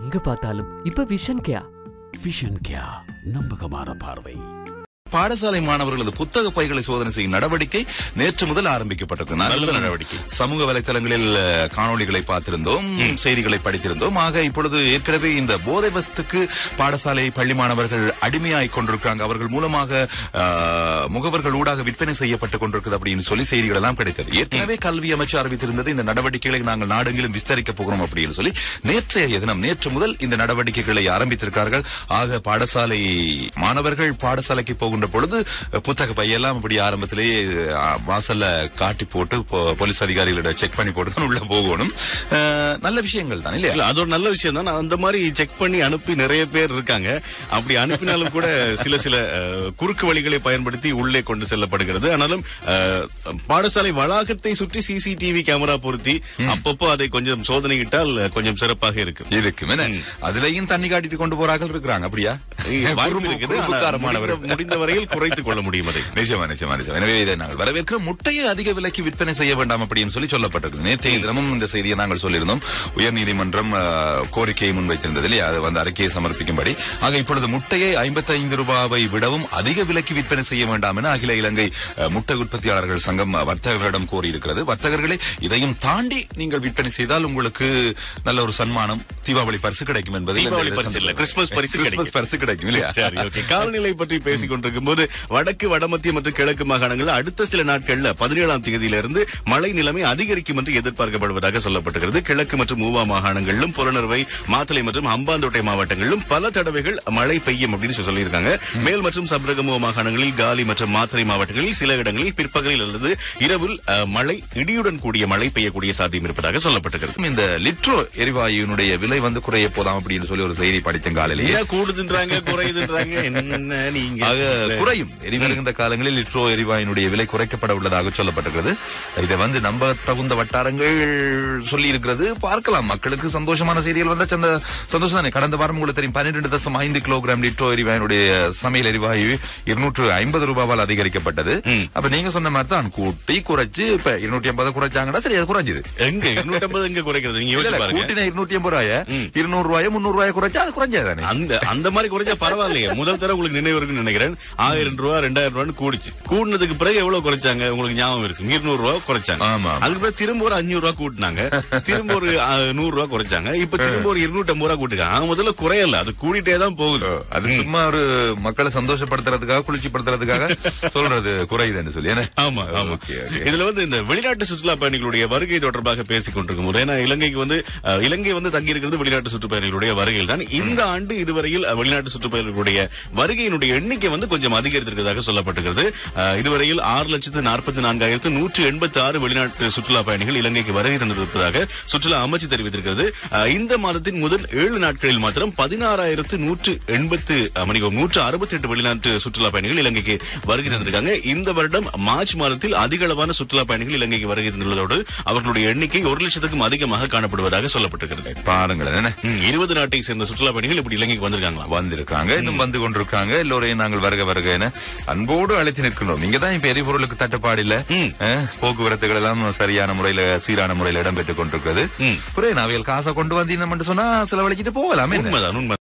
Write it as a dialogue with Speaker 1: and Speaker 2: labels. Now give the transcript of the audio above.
Speaker 1: எங்க பார்த்தாலும் இப்ப விஷன் கேயா
Speaker 2: விஷன் கியா நம்பகமான பார்வை
Speaker 3: பாடசாலை மாணவர்களது புத்தக பைகளை சோதனை செய்யும் நடவடிக்கை நேற்று முதல் ஆரம்பிக்கப்பட்டது நல்ல நடவடிக்கை சமூக வலைத்தளங்களில் அஹ், காணொளிகளை பார்த்திருந்தோம் செய்திகளை படித்திருந்தோம் ஆக இப்பொழுது ஏற்கனவே இந்த போதை வஸ்துக்கு பாடசாலை பள்ளி மாணவர்கள் அடிமையாய் கொண்டிருக்காங்க அவர்கள் மூலமாக அஹ், முகவர்கள் ஊடாக விற்பனை செய்யப்பட்டுக் கொண்டிருக்குது அப்படின்னு சொல்லி செய்திகள் எல்லாம் கிடைத்தது ஏற்கனவே கல்வி அமைச்சு அறிவித்திருந்தது இந்த நடவடிக்கைகளை நாங்கள் நாடெங்கிலும் விஸ்தரிக்க போகிறோம் அப்படின்னு சொல்லி நேற்றைய தினம் நேற்று முதல் இந்த நடவடிக்கைகளை ஆரம்பித்திருக்கார்கள் ஆக பாடசாலை மாணவர்கள் பாடசாலைக்கு போகின்ற பொழுது புத்தக பையெல்லாம் இப்படி ஆரம்பத்திலேயே அ, வாசல்ல காட்டி போட்டு போ- போலீஸ் அதிகாரிகளிடம் செக் பண்ணி போட்டு தான் உள்ள போகணும் அஹ், நல்ல விஷயங்கள் தான் இல்லையா
Speaker 4: இல்ல அது ஒரு நல்ல விஷயம் தான் அந்த மாதிரி செக் பண்ணி அனுப்பி நிறைய பேர் இருக்காங்க அப்படி அனுப்பினாலும் கூட சில சில அஹ், குறுக்கு வழிகளை பயன்படுத்தி உள்ளே கொண்டு செல்லப்படுகிறது ஆனாலும் அஹ், பாடசாலை வளாகத்தை சுற்றி சிசிடிவி கேமரா பொருத்தி அப்பப்போ அதை கொஞ்சம் சோதனையிட்டால் கொஞ்சம் சிறப்பாக இருக்கு
Speaker 3: இருக்கும் என்ன அதுலயும் தண்ணி காட்டிட்டு கொண்டு போறார்கள் இருக்கிறாங்க அப்படியா
Speaker 4: வாய்ப்பு
Speaker 3: குறும்பு-
Speaker 4: இருக்குது. ஆனா
Speaker 3: குறும்புக்காரமானவர்கள்.
Speaker 4: முடிந்த- முடிந்த வரையில் குறைத்துக் கொள்ள முடியும் அதை
Speaker 3: நிச்சயமா நிச்சயமா நிச்சயம் எனவே இதை நாங்கள் வரவேற்கிறோம் முட்டையை அதிக விலைக்கு விற்பனை செய்ய வேண்டாம் அப்படின்னு சொல்லி சொல்லப்பட்டிருக்கு நேற்றைய தினமும் இந்த செய்தியை நாங்கள் சொல்லியிருந்தோம் உயர்நீதிமன்றம் அஹ், கோரிக்கையை முன்வைத்திருந்தது இல்லையா அது வந்து அறிக்கையை சமர்ப்பிக்கும்படி ஆக இப்பொழுது முட்டையை 55 ரூபாவை விடவும் அதிக விலைக்கு விற்பனை செய்ய வேண்டாம் என அகில இலங்கை அஹ், முட்டை உற்பத்தியாளர்கள் சங்கம் அஹ், வர்த்தகர்களிடம் கோரியிருக்கிறது வர்த்தகர்களே இதையும் தாண்டி நீங்கள் விற்பனை செய்தால் உங்களுக்கு நல்ல ஒரு சன்மானம் தீபாவளி பரிசு கிடைக்கும் என்பதை
Speaker 4: தீபாவளி பரிசு இல்ல, கிறிஸ்துமஸ் பரிசு
Speaker 3: கிறிஸ்துமஸ்
Speaker 4: கிடைக்கும்.
Speaker 3: பரிசு கிடைக்கும் இல்லையா
Speaker 4: சரி ஓகே காலநிலை பற்றி பேசிக் கொண்டிருக்கும் போது வடக்கு வடமத்திய மற்றும் கிழக்கு மாகாணங்கள் அடுத்த சில நாட்கள்ல பதினேழாம் தேதியிலிருந்து மழை நிலைமை அதிகரிக்கும் என்று எதிர்பார்க்கப்படுவதாக சொல்லப்பட்டிருக்கிறது கிழக்கு மற்றும் மூவா மாகாணங்களிலும் புலனர்வை மாத்தளை மற்றும் அம்பாந்தோட்டை மாவட்டங்களிலும் பல தடவைகள் மழை பெய்யும் அப்படின்னு சொல்லி சொல்லியிருக்காங்க மேல் மற்றும் சப்ரகமுவ மாகாணங்களில் காலி மற்றும் மாத்தறை மாவட்டங்களில் சில இடங்களில் பிற்பகலில் அல்லது இரவில் அஹ், மழை இடியுடன் கூடிய மழை பெய்யக்கூடிய சாத்தியம் இருப்பதாக சொல்லப்பட்டிருக்கிறது
Speaker 3: இந்த லிட்ரோ எரிவாயுனுடைய விலை வந்து குறைய போதாம் அப்படின்னு சொல்லி ஒரு செய்தி படித்தேன் காலையிலேயே
Speaker 4: ஏன் கூடுதுன்றாங்க குறையுதுன்றாங்க என்ன நீங்க
Speaker 3: ஆக குறையும் எரிவருகின்ற காலங்களில் லிட்ரோ எரிவாயுனுடைய விலை குறைக்கப்பட உள்ளதாக சொல்லப்பட்டிருக்கிறது இதை வந்து நம்ப தகுந்த வட்டாரங்கள் சொல்லி இருக்கிறது பார்க்கலாம் மக்களுக்கு சந்தோஷமான செய்திகள் வந்தா சந்த சந்தோஷம் தானே கடந்த வாரம் உங்களுக்கு தெரியும் பன்னிரெண்டு தசம் ஐந்து கிலோகிராம் லிட்ரோ எரிவாயுனுடைய சமையல் எரிவாயு இருநூற்று ஐம்பது ரூபாவால் அதிகரிக்கப்பட்டது அப்ப நீங்க சொன்ன மாதிரி தான் கூட்டி குறைச்சு இப்ப இருநூற்றி ஐம்பது குறைச்சாங்கன்னா சரி அது குறைஞ்சது
Speaker 4: எங்க இருநூத்தி ஐம்பது எங்க குறைக்கிறது நீங்க
Speaker 3: இல்ல,
Speaker 4: யோசிச்சு
Speaker 3: இல்ல,
Speaker 4: பாருங்க
Speaker 3: கூட்டின இருநூற்றி ஐம்பது ரூபாய இருநூறு ரூபாய முன்னூறு ரூபாய குறைச்சா அது குறைஞ்சாதானே
Speaker 4: அந்த அந்த மாதிரி குறைஞ்சா பரவாயில்லையே முதல் தடவை உங்களுக்கு நினைவு இருக்குன்னு நினைக்கிறேன் ஆயிரம் ரூபாய் ரெண்டாயிரம் ரூபான்னு கூடிச்சு கூடினதுக்கு பிறகு எவ்வளவு குறைச்சாங்க உங்களுக்கு ஞாபகம் இருக்கு இருநூறு ரூபாய் குறைச்சாங்க
Speaker 3: ஆமா.
Speaker 4: அதுக்கு பிறகு திரும்ப ஒரு அஞ்சூறு ரூபாய் கூட்டினாங்க திரும்ப ஒரு அஹ், நூறு ரூபாய் குறைச்சாங்க இப்ப திரும்ப ஒரு இருநூத்தி ஐம்பது ரூபாய் கூட்டிருக்காங்க ஆக முதல்ல குறையல அது கூடிட்டே தான் போகுது
Speaker 3: அது சும்மா ஒரு மக்களை சந்தோஷப்படுத்துறதுக்காக குளிர்ச்சிப்படுத்துறதுக்காக சொல்றது குறையுதுன்னு சொல்லி என்ன
Speaker 4: ஆமா ஆமா
Speaker 3: Okay, okay.
Speaker 4: இதுல வந்து இந்த வெளிநாட்டு சுற்றுலா பயணிகளுடைய வருகை தொடர்பாக பேசிக் கொண்டிருக்கும் போது ஏன்னா இலங்கைக்கு வந்து அஹ், இலங்கை வந்து தங்கி இருக்கிறது வெளிநாட்டு சுற்றுப்பயணிகளுடைய வருகையில் தான் இந்த ஆண்டு இதுவரையில் அஹ், வெளிநாட்டு சுற்றுப்பயணிகளுடைய வருகையினுடைய எண்ணிக்கை வந்து கொஞ்சம் அதிகரித்திருக்கிறதாக சொல்லப்பட்டிருக்கிறது அஹ், இதுவரையில் ஆறு லட்சத்து நாற்பத்தி நான்காயிரத்து நூற்று எண்பத்தி ஆறு வெளிநாட்டு சுற்றுலா பயணிகள் இலங்கைக்கு வருகை தந்திருப்பதாக சுற்றுலா அமைச்சு தெரிவித்திருக்கிறது அஹ், இந்த மாதத்தின் முதல் ஏழு நாட்களில் மாத்திரம் பதினாறாயிரத்து நூற்று எண்பத்து அஹ், மன்னிக்கவும் நூற்று அறுபத்தி எட்டு வெளிநாட்டு சுற்றுலா பயணிகள் இலங்கைக்கு வருகை தந்திருக்காங்க இந்த வருடம் மார்ச் மாதத்தில் அதிக அளவான சுற்றுலா பயணிகள் இலங்கைக்கு வருகை தந்துள்ளதோடு அவர்களுடைய எண்ணிக்கை ஒரு லட்சத்துக்கும் அதிகமாக காணப்படுவதாக சொல்லப்பட்டிருக்கிறது
Speaker 3: பாருங்களேன் என்ன
Speaker 4: ம், இருபது நாட்டை சேர்ந்த சுற்றுலா பயணிகள் இப்படி இலங்கைக்கு வந்திருக்காங்களா
Speaker 3: வந்திருக்காங்க இன்னும் வந்து கொண்டிருக்காங்க எல்லோரையும் நாங்கள் வருக வருக என அன்போடு அழைத்து நிற்கின்றோம் நீங்க தான் இப்ப எரிபொருளுக்கு தட்டுப்பாடு இல்ல அஹ், போக்குவரத்துகள் எல்லாம் சரியான முறையில சீரான முறையில் இடம்பெற்றுக் கொண்டிருக்கிறது புரிய நாவியல் காசை கொண்டு வந்தீங்க சொன்னா செலவழிச்சிட்டு போகலாமே என்ன?
Speaker 4: உண்மைதான் உண்மை